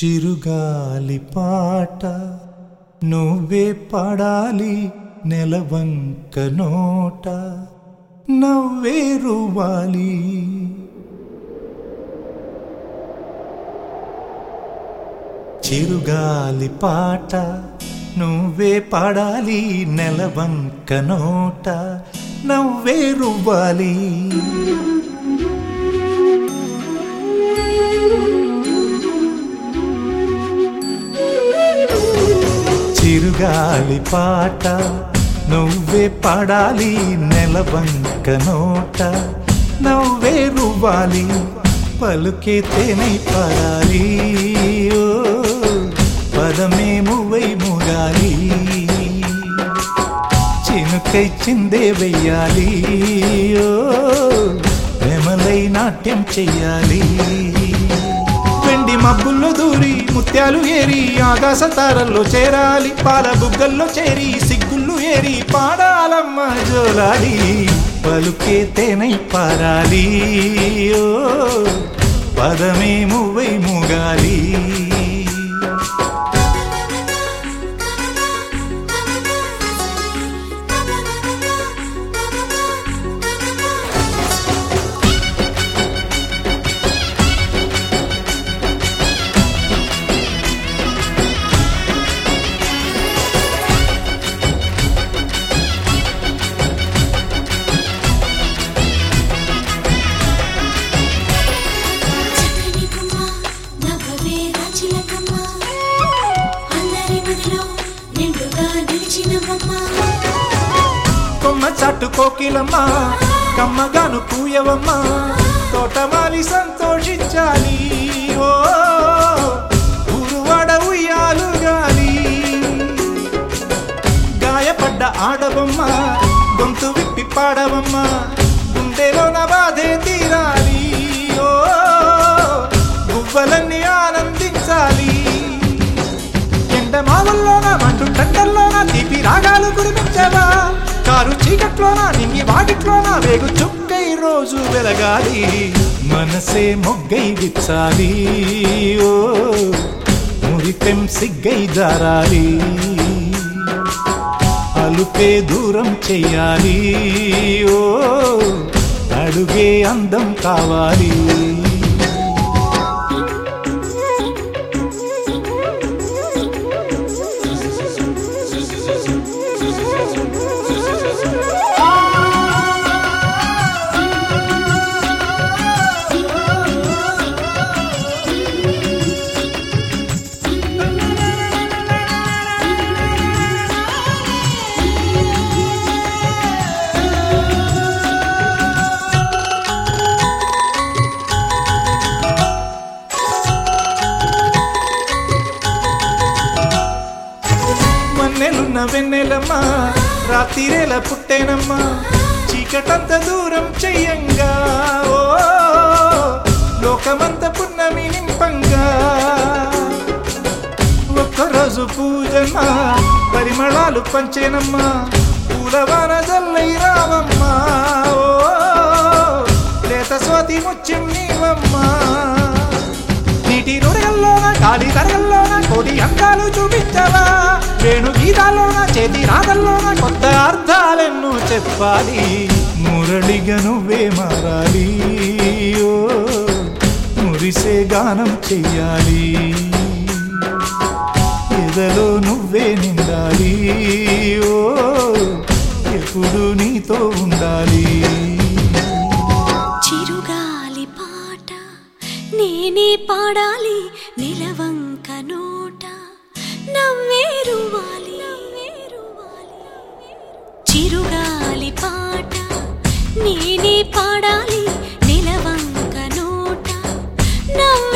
చిరుగాలి పాట నువ్వే పాడాలి నెలవంక నోట నవ్వే రువాలి చిరుగాలి పాట నువ్వే పాడాలి నెలవంక నోట నవ్వే రువ్వాలి చిరుగాలి పాట నువ్వే పాడాలి నెలవంక నోట నవ్వే రువ్వాలి పలుకే తేనై పాడాలి ఓ పదమే మువై ముగాలి చినుకై చిందే వెయ్యాలి ఓ నెమలై నాట్యం చెయ్యాలి వెండి మబ్బుల్లో దూరి ముత్యాలు ఏరి ఆకాశ తారల్లో చేరాలి పాల బుగ్గల్లో చేరి సిగ్గుళ్ళు ఏరి పాడాలమ్మ జోలాలి పలుకే తేనై పారాలి ఓ పదమే మువ్వై ముగాలి చక్కని గుమ్మ నవ్వవే రాచిలకమ్మ అందరి మదిలో నిండుగా నిలిచినవమ్మ కొమ్మ చాటు కోకిలమ్మ కమ్మగాను పూయవమ్మ తోటమాలి సంతోషించాలి ఓ ఊరువాడ ఉయ్యాలు గాలి గాయపడ్డ ఆడవమ్మ గొంతు విప్పి పాడవమ్మ గుండెలోన బాధే తీరాలి ఓ గువ్వలన్నీ ఆనందించాలి ఎండమావుల్లోన మండు టండల్లోన తీపి రాగాలు కురిపించవా కారు చీకట్లోన నింగి వాకిట్లోన వేగు చుక్కై రోజు వెలగాలి మనసే మొగ్గై విచ్చాలి ఓ మురిపెం సిగ్గై జారాలి అలుపే దూరం చెయ్యాలి ఓ అడుగే అందం కావాలి మన్నెలున్న వెన్నెలమ్మ రాత్రిరేల పుట్టేనమ్మ చీకటంత దూరం చెయ్యంగా ఓ లోకమంత పున్నమి నింపంగా ఒక్కరోజు పూజమ్మ పరిమళాలు పంచేనమ్మ పూలవాన జల్లై రావమ్మ ఓ లేత స్వాతి ముత్యం నీవమ్మా నీటి నురగల్లోన గాలి తరగల్లోన కోటి అందాలు చూపించవా వేణు గీతాల్లోన చేతి రాగల్లోన కొత్త అర్థాలెన్నో చెప్పాలి మురళిగా నువ్వే మారాలి ఓ మురిసే గానం చెయ్యాలి ఎదలో నువ్వే నిండాలి ఓ ఎప్పుడు నీతో ఉండాలి చిరుగాలి పాట నేనే పాడాలి నిలవంక నోట నవ్వేరువాలి చిరుగాలి పాట నేనే పాడాలి నిలవంక నోట నవ్వే